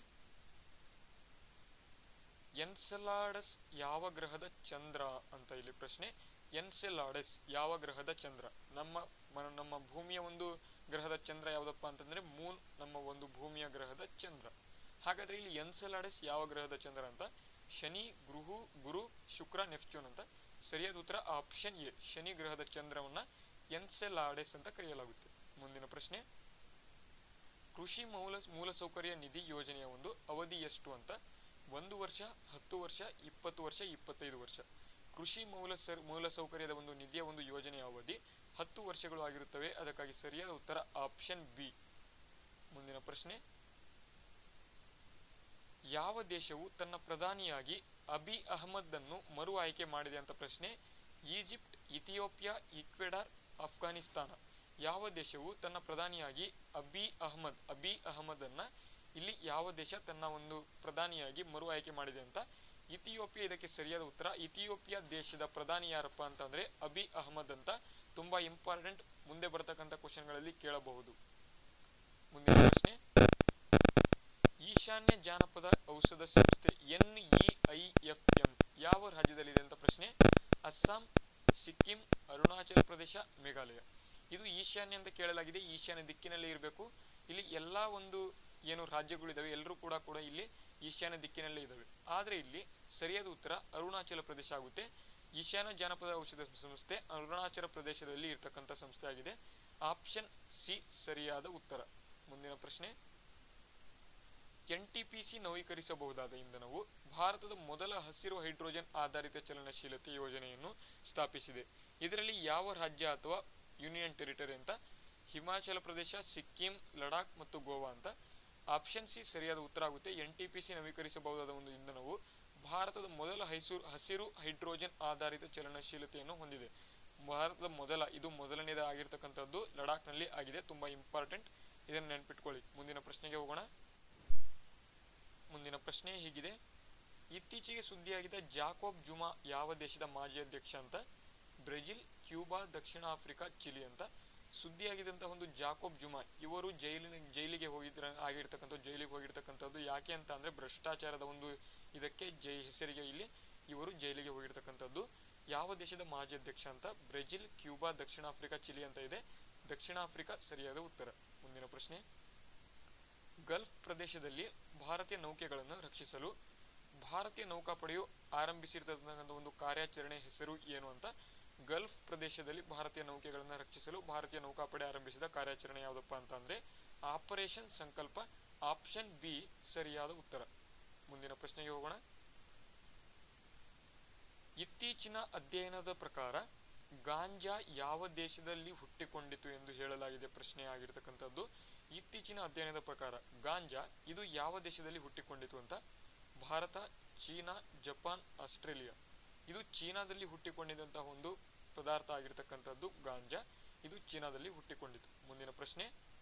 ಎನ್ಸೆಲಾಡಸ್ ಯಾವ ಗ್ರಹದ ಚಂದ್ರ ಅಂತ ಇಲ್ಲಿ ಪ್ರಶ್ನೆ ಎನ್ಸೆಲಾಡಸ್ ಯಾವ ಗ್ರಹದ ಚಂದ್ರ ನಮ್ಮ ಮ- ನಮ್ಮ ಭೂಮಿಯ ಒಂದು ಗ್ರಹದ ಚಂದ್ರ ಯಾವುದಪ್ಪ ಅಂತಂದ್ರೆ ಮೂನ್ ನಮ್ಮ ಒಂದು ಭೂಮಿಯ ಗ್ರಹದ ಚಂದ್ರ ಹಾಗಾದ್ರೆ ಇಲ್ಲಿ ಎನ್ಸೆಲಾಡಸ್ ಯಾವ ಗ್ರಹದ ಚಂದ್ರ ಅಂತ ಶನಿ ಗುರು ಗುರು ಶುಕ್ರ ನೆಪ್ಚೂನ್ ಅಂತ ಸರಿಯಾದ ಉತ್ತರ ಆಪ್ಷನ್ ಎ ಶನಿ ಗ್ರಹದ ಚಂದ್ರವನ್ನ ಎನ್ಸೆಲಾಡೆಸ್ ಅಂತ ಕರೆಯಲಾಗುತ್ತೆ ಮುಂದಿನ ಪ್ರಶ್ನೆ ಕೃಷಿ ಮೂಲ ಮೂಲಸೌಕರ್ಯ ನಿಧಿ ಯೋಜನೆಯ ಒಂದು ಅವಧಿ ಎಷ್ಟು ಅಂತ ಒಂದು ವರ್ಷ ಹತ್ತು ವರ್ಷ ಇಪ್ಪತ್ತು ವರ್ಷ ಇಪ್ಪತ್ತೈದು ವರ್ಷ ಕೃಷಿ ಮೂಲ ಸರ್ ಮೂಲಸೌಕರ್ಯದ ಒಂದು ನಿಧಿಯ ಒಂದು ಯೋಜನೆಯ ಅವಧಿ ಹತ್ತು ವರ್ಷಗಳು ಆಗಿರುತ್ತವೆ ಅದಕ್ಕಾಗಿ ಸರಿಯಾದ ಉತ್ತರ ಆಪ್ಷನ್ ಬಿ ಮುಂದಿನ ಪ್ರಶ್ನೆ ಯಾವ ದೇಶವು ತನ್ನ ಪ್ರಧಾನಿಯಾಗಿ ಅಬಿ ಅಹಮದ್ ಅನ್ನು ಮರು ಆಯ್ಕೆ ಮಾಡಿದೆ ಅಂತ ಪ್ರಶ್ನೆ ಈಜಿಪ್ಟ್ ಇಥಿಯೋಪಿಯಾ ಈಕ್ವೆಡಾರ್ ಅಫ್ಘಾನಿಸ್ತಾನ ಯಾವ ದೇಶವು ತನ್ನ ಪ್ರಧಾನಿಯಾಗಿ ಅಬಿ ಅಹಮದ್ ಅಬಿ ಅಹಮದ್ ಅನ್ನ ಇಲ್ಲಿ ಯಾವ ದೇಶ ತನ್ನ ಒಂದು ಪ್ರಧಾನಿಯಾಗಿ ಮರು ಆಯ್ಕೆ ಮಾಡಿದೆ ಅಂತ ಇಥಿಯೋಪಿಯಾ ಇದಕ್ಕೆ ಸರಿಯಾದ ಉತ್ತರ ಇಥಿಯೋಪಿಯಾ ದೇಶದ ಪ್ರಧಾನಿ ಯಾರಪ್ಪ ಅಂತಂದ್ರೆ ಅಬಿ ಅಹಮದ್ ಅಂತ ತುಂಬಾ ಇಂಪಾರ್ಟೆಂಟ್ ಮುಂದೆ ಬರತಕ್ಕಂಥ ಕ್ವಶನ್ಗಳಲ್ಲಿ ಕೇಳಬಹುದು ಮುಂದಿನ ಪ್ರಶ್ನೆ ಈಶಾನ್ಯ ಜಾನಪದ ಔಷಧ ಸಂಸ್ಥೆ N E I F M ಯಾವ ರಾಜ್ಯದಲ್ಲಿದೆ ಅಂತ ಪ್ರಶ್ನೆ ಅಸ್ಸಾಂ ಸಿಕ್ಕಿಂ ಅರುಣಾಚಲ ಪ್ರದೇಶ ಮೇಘಾಲಯ ಇದು ಈಶಾನ್ಯ ಅಂತ ಕೇಳಲಾಗಿದೆ ಈಶಾನ್ಯ ದಿಕ್ಕಿನಲ್ಲಿ ಇರಬೇಕು ಇಲ್ಲಿ ಎಲ್ಲಾ ಒಂದು ಏನು ರಾಜ್ಯಗಳಿದಾವೆ ಎಲ್ಲರೂ ಕೂಡ ಕೂಡ ಇಲ್ಲಿ ಈಶಾನ್ಯ ದಿಕ್ಕಿನಲ್ಲೇ ಇದಾವೆ ಆದ್ರೆ ಇಲ್ಲಿ ಸರಿಯಾದ ಉತ್ತರ ಅರುಣಾಚಲ ಪ್ರದೇಶ ಆಗುತ್ತೆ ಈಶಾನ್ಯ ಜಾನಪದ ಔಷಧ ಸಂಸ್ಥೆ ಅರುಣಾಚಲ ಪ್ರದೇಶದಲ್ಲಿ ಇರ್ತಕ್ಕಂಥ ಸಂಸ್ಥೆ ಆಗಿದೆ ಆಪ್ಷನ್ ಸಿ ಸರಿಯಾದ ಉತ್ತರ ಮುಂದಿನ ಪ್ರಶ್ನೆ ಎನ್ಟಿಪಿಸಿ ನವೀಕರಿಸಬಹುದಾದ ಇಂಧನವು ಭಾರತದ ಮೊದಲ ಹಸಿರು ಹೈಡ್ರೋಜನ್ ಆಧಾರಿತ ಚಲನಶೀಲತೆ ಯೋಜನೆಯನ್ನು ಸ್ಥಾಪಿಸಿದೆ ಇದರಲ್ಲಿ ಯಾವ ರಾಜ್ಯ ಅಥವಾ ಯೂನಿಯನ್ ಟೆರಿಟರಿ ಅಂತ ಹಿಮಾಚಲ ಪ್ರದೇಶ ಸಿಕ್ಕಿಂ ಲಡಾಖ್ ಮತ್ತು ಗೋವಾ ಅಂತ ಆಪ್ಷನ್ ಸಿ ಸರಿಯಾದ ಉತ್ತರ ಆಗುತ್ತೆ ಎನ್ಟಿಪಿಸಿ ನವೀಕರಿಸಬಹುದಾದ ಒಂದು ಇಂಧನವು ಭಾರತದ ಮೊದಲ ಹೈಸೂರು ಹಸಿರು ಹೈಡ್ರೋಜನ್ ಆಧಾರಿತ ಚಲನಶೀಲತೆಯನ್ನು ಹೊಂದಿದೆ ಭಾರತದ ಮೊದಲ ಇದು ಮೊದಲನೇದ ಆಗಿರ್ತಕ್ಕಂಥದ್ದು ಲಡಾಖ್ನಲ್ಲಿ ಆಗಿದೆ ತುಂಬಾ ಇಂಪಾರ್ಟೆಂಟ್ ಇದನ್ನು ನೆನ್ಪಿಟ್ಕೊಳ್ಳಿ ಮುಂದಿನ ಪ್ರಶ್ನೆಗೆ ಹೋಗೋಣ ಮುಂದಿನ ಪ್ರಶ್ನೆ ಹೀಗಿದೆ ಇತ್ತೀಚೆಗೆ ಸುದ್ದಿಯಾಗಿದ್ದ ಜಾಕೋಬ್ ಜುಮಾ ಯಾವ ದೇಶದ ಮಾಜಿ ಅಧ್ಯಕ್ಷ ಅಂತ ಬ್ರೆಜಿಲ್ ಕ್ಯೂಬಾ ದಕ್ಷಿಣ ಆಫ್ರಿಕಾ ಚಿಲಿ ಅಂತ ಸುದ್ದಿಯಾಗಿದ್ದಂತಹ ಒಂದು ಜಾಕೋಬ್ ಜುಮಾ ಇವರು ಜೈಲಿನ ಜೈಲಿಗೆ ಹೋಗಿದ್ರ ಆಗಿರ್ತಕ್ಕಂಥ ಜೈಲಿಗೆ ಹೋಗಿರ್ತಕ್ಕಂಥದ್ದು ಯಾಕೆ ಅಂತ ಅಂದ್ರೆ ಭ್ರಷ್ಟಾಚಾರದ ಒಂದು ಇದಕ್ಕೆ ಜೈ ಹೆಸರಿಗೆ ಇಲ್ಲಿ ಇವರು ಜೈಲಿಗೆ ಹೋಗಿರ್ತಕ್ಕಂಥದ್ದು ಯಾವ ದೇಶದ ಮಾಜಿ ಅಧ್ಯಕ್ಷ ಅಂತ ಬ್ರೆಜಿಲ್ ಕ್ಯೂಬಾ ದಕ್ಷಿಣ ಆಫ್ರಿಕಾ ಚಿಲಿ ಅಂತ ಇದೆ ದಕ್ಷಿಣ ಆಫ್ರಿಕಾ ಸರಿಯಾದ ಉತ್ತರ ಮುಂದಿನ ಪ್ರಶ್ನೆ ಗಲ್ಫ್ ಪ್ರದೇಶದಲ್ಲಿ ಭಾರತೀಯ ನೌಕೆಗಳನ್ನು ರಕ್ಷಿಸಲು ಭಾರತೀಯ ನೌಕಾಪಡೆಯು ಆರಂಭಿಸಿರ್ತಕ್ಕಂಥ ಒಂದು ಕಾರ್ಯಾಚರಣೆ ಹೆಸರು ಏನು ಅಂತ ಗಲ್ಫ್ ಪ್ರದೇಶದಲ್ಲಿ ಭಾರತೀಯ ನೌಕೆಗಳನ್ನು ರಕ್ಷಿಸಲು ಭಾರತೀಯ ನೌಕಾಪಡೆ ಆರಂಭಿಸಿದ ಕಾರ್ಯಾಚರಣೆ ಯಾವುದಪ್ಪ ಅಂತ ಅಂದ್ರೆ ಆಪರೇಷನ್ ಸಂಕಲ್ಪ ಆಪ್ಷನ್ ಬಿ ಸರಿಯಾದ ಉತ್ತರ ಮುಂದಿನ ಪ್ರಶ್ನೆಗೆ ಹೋಗೋಣ ಇತ್ತೀಚಿನ ಅಧ್ಯಯನದ ಪ್ರಕಾರ ಗಾಂಜಾ ಯಾವ ದೇಶದಲ್ಲಿ ಹುಟ್ಟಿಕೊಂಡಿತು ಎಂದು ಹೇಳಲಾಗಿದೆ ಪ್ರಶ್ನೆ ಆಗಿರ್ತಕ್ಕಂಥದ್ದು ಇತ್ತೀಚಿನ ಅಧ್ಯಯನದ ಪ್ರಕಾರ ಗಾಂಜಾ ಇದು ಯಾವ ದೇಶದಲ್ಲಿ ಹುಟ್ಟಿಕೊಂಡಿತು ಅಂತ ಭಾರತ ಚೀನಾ ಜಪಾನ್ ಆಸ್ಟ್ರೇಲಿಯಾ ಇದು ಚೀನಾದಲ್ಲಿ ಹುಟ್ಟಿಕೊಂಡಿದ್ದಂತಹ ಒಂದು ಪದಾರ್ಥ ಆಗಿರ್ತಕ್ಕಂಥದ್ದು ಗಾಂಜಾ ಇದು ಚೀನಾದಲ್ಲಿ ಹುಟ್ಟಿಕೊಂಡಿತು ಮುಂದಿನ ಪ್ರಶ್ನೆ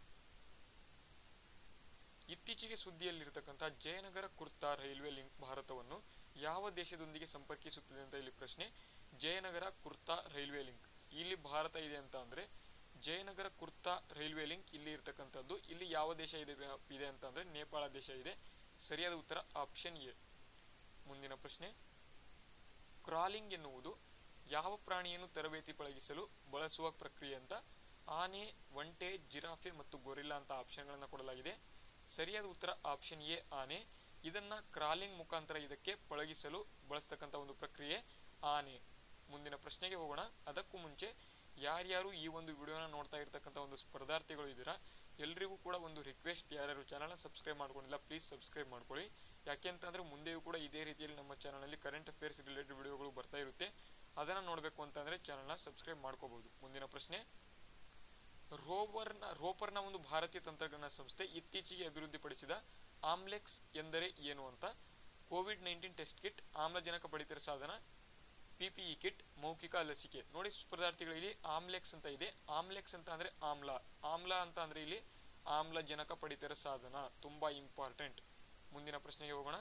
ಇತ್ತೀಚೆಗೆ ಸುದ್ದಿಯಲ್ಲಿರ್ತಕ್ಕಂಥ ಜಯನಗರ ಕುರ್ತಾ ರೈಲ್ವೆ ಲಿಂಕ್ ಭಾರತವನ್ನು ಯಾವ ದೇಶದೊಂದಿಗೆ ಸಂಪರ್ಕಿಸುತ್ತದೆ ಅಂತ ಇಲ್ಲಿ ಪ್ರಶ್ನೆ ಜಯನಗರ ಕುರ್ತಾ ರೈಲ್ವೆ ಲಿಂಕ್ ಇಲ್ಲಿ ಭಾರತ ಇದೆ ಅಂತ ಅಂದ್ರೆ ಜಯನಗರ ಕುರ್ತಾ ರೈಲ್ವೆ ಲಿಂಕ್ ಇಲ್ಲಿ ಇರ್ತಕ್ಕಂಥದ್ದು ಇಲ್ಲಿ ಯಾವ ದೇಶ ಇದೆ ಇದೆ ಅಂತಂದ್ರೆ ನೇಪಾಳ ದೇಶ ಇದೆ ಸರಿಯಾದ ಉತ್ತರ ಆಪ್ಷನ್ ಎ ಮುಂದಿನ ಪ್ರಶ್ನೆ ಕ್ರಾಲಿಂಗ್ ಎನ್ನುವುದು ಯಾವ ಪ್ರಾಣಿಯನ್ನು ತರಬೇತಿ ಪಳಗಿಸಲು ಬಳಸುವ ಪ್ರಕ್ರಿಯೆ ಅಂತ ಆನೆ ಒಂಟೆ ಜಿರಾಫೆ ಮತ್ತು ಗೊರಿಲ್ಲಾ ಅಂತ ಆಪ್ಷನ್ಗಳನ್ನು ಕೊಡಲಾಗಿದೆ ಸರಿಯಾದ ಉತ್ತರ ಆಪ್ಷನ್ ಎ ಆನೆ ಇದನ್ನ ಕ್ರಾಲಿಂಗ್ ಮುಖಾಂತರ ಇದಕ್ಕೆ ಪಳಗಿಸಲು ಬಳಸ್ತಕ್ಕಂಥ ಒಂದು ಪ್ರಕ್ರಿಯೆ ಆನೆ ಮುಂದಿನ ಪ್ರಶ್ನೆಗೆ ಹೋಗೋಣ ಅದಕ್ಕೂ ಮುಂಚೆ ಯಾರ್ಯಾರು ಈ ಒಂದು ವಿಡಿಯೋನ ನೋಡ್ತಾ ಇರ್ತಕ್ಕಂಥ ಒಂದು ಸ್ಪರ್ಧಾರ್ಥಿಗಳು ಇದ್ದೀರಾ ಎಲ್ರಿಗೂ ಕೂಡ ಒಂದು ರಿಕ್ವೆಸ್ಟ್ ಯಾರ್ಯಾರು ಚಾನಲ್ನ ಸಬ್ಸ್ಕ್ರೈಬ್ ಮಾಡ್ಕೊಂಡಿಲ್ಲ ಪ್ಲೀಸ್ ಸಬ್ಸ್ಕ್ರೈಬ್ ಮಾಡ್ಕೊಳ್ಳಿ ಯಾಕೆ ಅಂತಂದ್ರೆ ಮುಂದೆಯೂ ಕೂಡ ಇದೇ ರೀತಿಯಲ್ಲಿ ನಮ್ಮ ಚಾನಲಲ್ಲಿ ಕರೆಂಟ್ ಅಫೇರ್ಸ್ ರಿಲೇಟೆಡ್ ವಿಡಿಯೋಗಳು ಬರ್ತಾ ಇರುತ್ತೆ ಅದನ್ನ ನೋಡಬೇಕು ಅಂತಂದ್ರೆ ಚಾನಲ್ನ ಸಬ್ಸ್ಕ್ರೈಬ್ ಮಾಡ್ಕೋಬಹುದು ಮುಂದಿನ ಪ್ರಶ್ನೆ ರೋವರ್ನ ರೋಪರ್ನ ಒಂದು ಭಾರತೀಯ ತಂತ್ರಜ್ಞಾನ ಸಂಸ್ಥೆ ಇತ್ತೀಚೆಗೆ ಅಭಿವೃದ್ಧಿಪಡಿಸಿದ ಆಮ್ಲೆಕ್ಸ್ ಎಂದರೆ ಏನು ಅಂತ ಕೋವಿಡ್ ನೈನ್ಟೀನ್ ಟೆಸ್ಟ್ ಕಿಟ್ ಆಮ್ಲಜನಕ ಪಡಿತರ ಸಾಧನ ಪಿಪಿಇ ಕಿಟ್ ಮೌಖಿಕ ಲಸಿಕೆ ನೋಡಿ ಸ್ಪರ್ಧಾರ್ಥಿಗಳು ಇಲ್ಲಿ ಆಮ್ಲೆಕ್ಸ್ ಅಂತ ಇದೆ ಆಮ್ಲೆಕ್ಸ್ ಅಂತ ಅಂದ್ರೆ ಆಮ್ಲ ಆಮ್ಲ ಅಂತ ಅಂದ್ರೆ ಇಲ್ಲಿ ಆಮ್ಲಜನಕ ಪಡಿತರ ಸಾಧನ ತುಂಬಾ ಇಂಪಾರ್ಟೆಂಟ್ ಮುಂದಿನ ಪ್ರಶ್ನೆಗೆ ಹೋಗೋಣ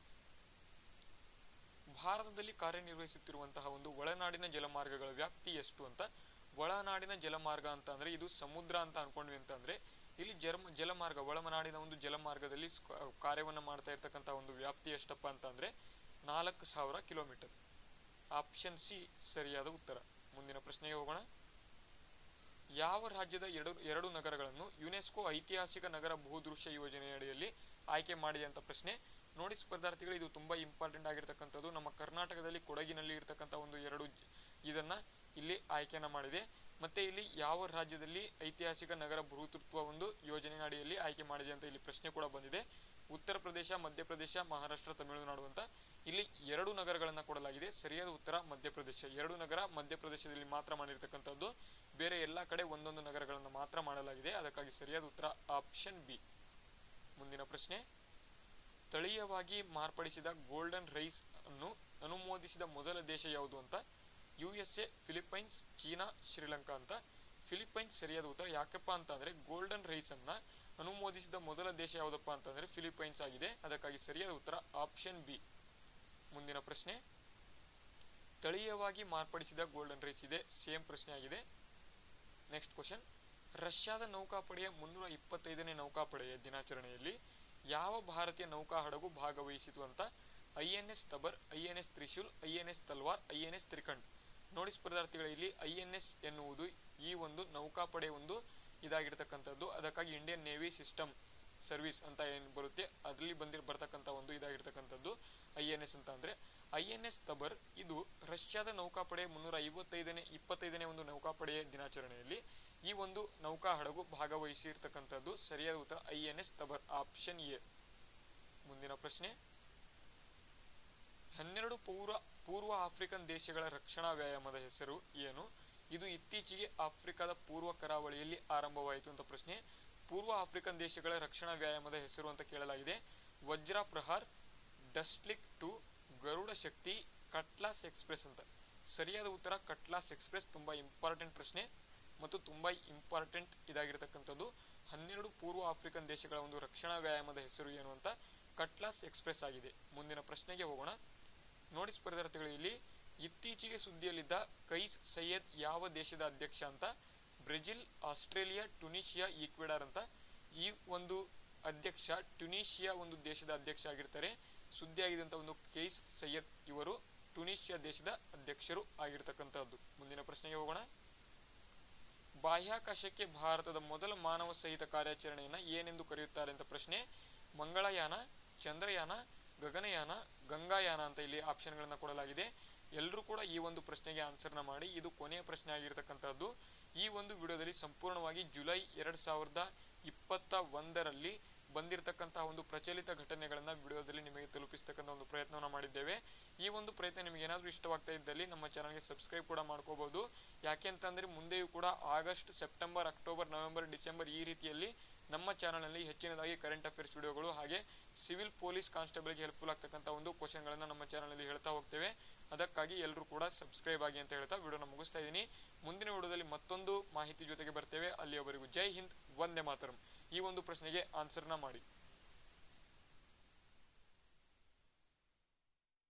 ಭಾರತದಲ್ಲಿ ಕಾರ್ಯನಿರ್ವಹಿಸುತ್ತಿರುವಂತಹ ಒಂದು ಒಳನಾಡಿನ ಜಲಮಾರ್ಗಗಳ ವ್ಯಾಪ್ತಿ ಎಷ್ಟು ಅಂತ ಒಳನಾಡಿನ ಜಲಮಾರ್ಗ ಅಂತ ಅಂದ್ರೆ ಇದು ಸಮುದ್ರ ಅಂತ ಅನ್ಕೊಂಡ್ವಿ ಅಂತಂದ್ರೆ ಇಲ್ಲಿ ಜರ್ಮ ಜಲಮಾರ್ಗ ಒಳನಾಡಿನ ಒಂದು ಜಲಮಾರ್ಗದಲ್ಲಿ ಸ್ಕ- ಕಾರ್ಯವನ್ನ ಮಾಡ್ತಾ ಇರ್ತಕ್ಕಂಥ ಒಂದು ವ್ಯಾಪ್ತಿ ಎಷ್ಟಪ್ಪ ಅಂತ ಅಂದ್ರೆ ನಾಲ್ಕು ಸಾವಿರ ಕಿಲೋಮೀಟರ್ ಆಪ್ಷನ್ ಸಿ ಸರಿಯಾದ ಉತ್ತರ ಮುಂದಿನ ಪ್ರಶ್ನೆಗೆ ಹೋಗೋಣ ಯಾವ ರಾಜ್ಯದ ಎರಡು ಎರಡು ನಗರಗಳನ್ನು ಯುನೆಸ್ಕೋ ಐತಿಹಾಸಿಕ ನಗರ ಭೂದೃಶ್ಯ ಯೋಜನೆಯಡಿಯಲ್ಲಿ ಆಯ್ಕೆ ಮಾಡಿದೆ ಅಂತ ಪ್ರಶ್ನೆ ನೋಡಿ ಸ್ಪರ್ಧಾರ್ಥಿಗಳು ಇದು ತುಂಬಾ ಇಂಪಾರ್ಟೆಂಟ್ ಆಗಿರ್ತಕ್ಕಂಥದ್ದು ನಮ್ಮ ಕರ್ನಾಟಕದಲ್ಲಿ ಕೊಡಗಿನಲ್ಲಿ ಇರ್ತಕ್ಕಂಥ ಒಂದು ಎರಡು ಜ- ಇದನ್ನ ಇಲ್ಲಿ ಆಯ್ಕೆಯನ್ನ ಮಾಡಿದೆ ಮತ್ತೆ ಇಲ್ಲಿ ಯಾವ ರಾಜ್ಯದಲ್ಲಿ ಐತಿಹಾಸಿಕ ನಗರ ಭೂತೃತ್ವ ಒಂದು ಯೋಜನೆ ಅಡಿಯಲ್ಲಿ ಆಯ್ಕೆ ಮಾಡಿದೆ ಅಂತ ಇಲ್ಲಿ ಪ್ರಶ್ನೆ ಕೂಡ ಬಂದಿದೆ ಉತ್ತರ ಪ್ರದೇಶ ಮಧ್ಯಪ್ರದೇಶ ಮಹಾರಾಷ್ಟ್ರ ತಮಿಳುನಾಡು ಅಂತ ಇಲ್ಲಿ ಎರಡು ನಗರಗಳನ್ನ ಕೊಡಲಾಗಿದೆ ಸರಿಯಾದ ಉತ್ತರ ಮಧ್ಯಪ್ರದೇಶ ಎರಡು ನಗರ ಮಧ್ಯಪ್ರದೇಶದಲ್ಲಿ ಮಾತ್ರ ಮಾಡಿರ್ತಕ್ಕಂಥದ್ದು ಬೇರೆ ಎಲ್ಲ ಕಡೆ ಒಂದೊಂದು ನಗರಗಳನ್ನು ಮಾತ್ರ ಮಾಡಲಾಗಿದೆ ಅದಕ್ಕಾಗಿ ಸರಿಯಾದ ಉತ್ತರ ಆಪ್ಷನ್ ಬಿ ಮುಂದಿನ ಪ್ರಶ್ನೆ ತಳೀಯವಾಗಿ ಮಾರ್ಪಡಿಸಿದ ಗೋಲ್ಡನ್ ರೈಸ್ ಅನ್ನು ಅನುಮೋದಿಸಿದ ಮೊದಲ ದೇಶ ಯಾವುದು ಅಂತ U S A Philippines China Sri Lanka ಅಂತ ಫಿಲಿಪೈನ್ಸ್ ಸರಿಯಾದ ಉತ್ತರ ಯಾಕಪ್ಪ ಅಂತಂದ್ರೆ ಗೋಲ್ಡನ್ ರೈಸ್ ಅನ್ನ ಅನುಮೋದಿಸಿದ ಮೊದಲ ದೇಶ ಯಾವುದಪ್ಪ ಅಂತಂದ್ರೆ ಫಿಲಿಪೈನ್ಸ್ ಆಗಿದೆ ಅದಕ್ಕಾಗಿ ಸರಿಯಾದ ಉತ್ತರ ಆಪ್ಷನ್ ಬಿ ಮುಂದಿನ ಪ್ರಶ್ನೆ ತಳೀಯವಾಗಿ ಮಾರ್ಪಡಿಸಿದ ಗೋಲ್ಡನ್ ರೈಸ್ ಇದೆ ಸೇಮ್ ಪ್ರಶ್ನೆ ಆಗಿದೆ ನೆಕ್ಸ್ಟ್ ಕ್ವಶನ್ ರಷ್ಯಾದ ನೌಕಾಪಡೆಯ ಮುನ್ನೂರ ಇಪ್ಪತ್ತೈದನೇ ನೌಕಾಪಡೆಯ ದಿನಾಚರಣೆಯಲ್ಲಿ ಯಾವ ಭಾರತೀಯ ನೌಕಾ ಹಡಗು ಭಾಗವಹಿಸಿತು ಅಂತ I N S Tabar I N S Trishul I N S Talwar I N S Trikand ನೋಡಿ ಸ್ಪರ್ಧಾರ್ಥಿಗಳು ಇಲ್ಲಿ ಐ ಎನ್ ಎಸ್ ಎನ್ನುವುದು ಈ ಒಂದು ನೌಕಾಪಡೆ ಒಂದು ಇದಾಗಿರ್ತಕ್ಕಂಥದ್ದು ಅದಕ್ಕಾಗಿ ಇಂಡಿಯನ್ ನೇವಿ ಸಿಸ್ಟಮ್ ಸರ್ವಿಸ್ ಅಂತ ಏನು ಬರುತ್ತೆ ಅದರಲ್ಲಿ ಬಂದಿರ್ ಬರ್ತಕ್ಕಂಥ ಒಂದು ಇದಾಗಿರ್ತಕ್ಕಂಥದ್ದು ಐ ಎನ್ ಎಸ್ ಅಂತ ಅಂದ್ರೆ ಐ ಎನ್ ಎಸ್ ತಬರ್ ಇದು ರಷ್ಯಾದ ನೌಕಾಪಡೆ ಮುನ್ನೂರ ಐವತ್ತೈದನೇ ಇಪ್ಪತ್ತೈದನೇ ಒಂದು ನೌಕಾಪಡೆಯ ದಿನಾಚರಣೆಯಲ್ಲಿ ಈ ಒಂದು ನೌಕಾ ಹಡಗು ಭಾಗವಹಿಸಿರ್ತಕ್ಕಂಥದ್ದು ಸರಿಯಾದ ಉತ್ತರ I N S Tabar option A ಮುಂದಿನ ಪ್ರಶ್ನೆ ಹನ್ನೆರಡು ಪೂರ್ವ ಪೂರ್ವ ಆಫ್ರಿಕನ್ ದೇಶಗಳ ರಕ್ಷಣಾ ವ್ಯಾಯಾಮದ ಹೆಸರು ಏನು ಇದು ಇತ್ತೀಚೆಗೆ ಆಫ್ರಿಕಾದ ಪೂರ್ವ ಕರಾವಳಿಯಲ್ಲಿ ಆರಂಭವಾಯಿತು ಅಂತ ಪ್ರಶ್ನೆ ಪೂರ್ವ ಆಫ್ರಿಕನ್ ದೇಶಗಳ ರಕ್ಷಣಾ ವ್ಯಾಯಾಮದ ಹೆಸರು ಅಂತ ಕೇಳಲಾಗಿದೆ Vajra Prahar Dustlik two Garuda Shakti Cutlass Express ಅಂತ ಸರಿಯಾದ ಉತ್ತರ ಕಟ್ಲಾಸ್ ಎಕ್ಸ್ಪ್ರೆಸ್ ತುಂಬಾ ಇಂಪಾರ್ಟೆಂಟ್ ಪ್ರಶ್ನೆ ಮತ್ತು ತುಂಬಾ ಇಂಪಾರ್ಟೆಂಟ್ ಇದಾಗಿರ್ತಕ್ಕಂಥದ್ದು ಹನ್ನೆರಡು ಪೂರ್ವ ಆಫ್ರಿಕನ್ ದೇಶಗಳ ಒಂದು ರಕ್ಷಣಾ ವ್ಯಾಯಾಮದ ಹೆಸರು ಏನು ಅಂತ ಕಟ್ಲಾಸ್ ಎಕ್ಸ್ಪ್ರೆಸ್ ಆಗಿದೆ ಮುಂದಿನ ಪ್ರಶ್ನೆಗೆ ಹೋಗೋಣ ನೋಡಿ ಸ್ಪರ್ಧಾರ್ಥಿಗಳು ಇಲ್ಲಿ ಇತ್ತೀಚೆಗೆ ಸುದ್ದಿಯಲ್ಲಿದ್ದ ಕೈಸ್ ಸೈಯದ್ ಯಾವ ದೇಶದ ಅಧ್ಯಕ್ಷ ಅಂತ ಬ್ರೆಜಿಲ್ ಆಸ್ಟ್ರೇಲಿಯಾ ಟುನಿಷಿಯಾ ಈಕ್ವೆಡಾರ್ ಅಂತ ಈ ಒಂದು ಅಧ್ಯಕ್ಷ ಟ್ಯುನೀಷಿಯಾ ಒಂದು ದೇಶದ ಅಧ್ಯಕ್ಷ ಆಗಿರ್ತಾರೆ ಸುದ್ದಿ ಆಗಿದಂತ ಒಂದು ಕೇಸ್ ಸೈಯದ್ ಇವರು ಟುನೀಷಿಯಾ ದೇಶದ ಅಧ್ಯಕ್ಷರು ಆಗಿರ್ತಕ್ಕಂಥದ್ದು ಮುಂದಿನ ಪ್ರಶ್ನೆಗೆ ಹೋಗೋಣ ಬಾಹ್ಯಾಕಾಶಕ್ಕೆ ಭಾರತದ ಮೊದಲ ಮಾನವ ಸಹಿತ ಕಾರ್ಯಾಚರಣೆಯನ್ನ ಏನೆಂದು ಕರೆಯುತ್ತಾರೆ ಅಂತ ಪ್ರಶ್ನೆ ಮಂಗಳಯಾನ ಚಂದ್ರಯಾನ ಗಗನಯಾನ ಗಂಗಾಯಾನ ಅಂತ ಇಲ್ಲಿ ಆಪ್ಷನ್ಗಳನ್ನ ಕೊಡಲಾಗಿದೆ ಎಲ್ಲರೂ ಕೂಡ ಈ ಒಂದು ಪ್ರಶ್ನೆಗೆ ಆನ್ಸರ್ನ ಮಾಡಿ ಇದು ಕೊನೆಯ ಪ್ರಶ್ನೆ ಆಗಿರ್ತಕ್ಕಂಥದ್ದು ಈ ಒಂದು ವಿಡಿಯೋದಲ್ಲಿ ಸಂಪೂರ್ಣವಾಗಿ ಜುಲೈ ಎರಡ್ ಸಾವಿರದ ಇಪ್ಪತ್ತ ಒಂದರಲ್ಲಿ ಬಂದಿರತಕ್ಕಂತಹ ಒಂದು ಪ್ರಚಲಿತ ಘಟನೆಗಳನ್ನ ವಿಡಿಯೋದಲ್ಲಿ ನಿಮಗೆ ತಲುಪಿಸ್ತಕ್ಕಂಥ ಒಂದು ಪ್ರಯತ್ನವನ್ನ ಮಾಡಿದ್ದೇವೆ ಈ ಒಂದು ಪ್ರಯತ್ನ ನಿಮಗೆ ಏನಾದರೂ ಇಷ್ಟವಾಗ್ತಾ ಇದ್ದಲ್ಲಿ ನಮ್ಮ ಚಾನಲ್ಗೆ ಸಬ್ಸ್ಕ್ರೈಬ್ ಕೂಡ ಮಾಡ್ಕೋಬಹುದು ಯಾಕೆ ಅಂತಂದ್ರೆ ಮುಂದೆಯೂ ಕೂಡ August September October November December ಈ ರೀತಿಯಲ್ಲಿ ನಮ್ಮ ಚಾನಲ್ನಲ್ಲಿ ಹೆಚ್ಚಿನದಾಗಿ ಕರೆಂಟ್ ಅಫೇರ್ಸ್ ವಿಡಿಯೋಗಳು ಹಾಗೆ ಸಿವಿಲ್ ಪೊಲೀಸ್ ಕಾನ್ಸ್ಟೇಬಲ್ಗೆ ಹೆಲ್ಪ್ಫುಲ್ ಆಗ್ತಕ್ಕಂಥ ಒಂದು ಕ್ವಶನ್ಗಳನ್ನ ನಮ್ಮ ಚಾನಲ್ನಲ್ಲಿ ಹೇಳ್ತಾ ಹೋಗ್ತೇವೆ ಅದಕ್ಕಾಗಿ ಎಲ್ಲರೂ ಕೂಡ ಸಬ್ಸ್ಕ್ರೈಬ್ ಆಗಿ ಅಂತ ಹೇಳ್ತಾ ವಿಡಿಯೋನ ಮುಗಿಸ್ತಾ ಇದ್ದೀನಿ ಮುಂದಿನ ವಿಡಿಯೋದಲ್ಲಿ ಮತ್ತೊಂದು ಮಾಹಿತಿ ಜೊತೆಗೆ ಬರ್ತೇವೆ ಅಲ್ಲಿಯವರೆಗೂ ಜೈ ಹಿಂದ್ ವಂದೇ ಮಾತರಂ ಈ ಒಂದು ಪ್ರಶ್ನೆಗೆ ಆನ್ಸರ್ನ ಮಾಡಿ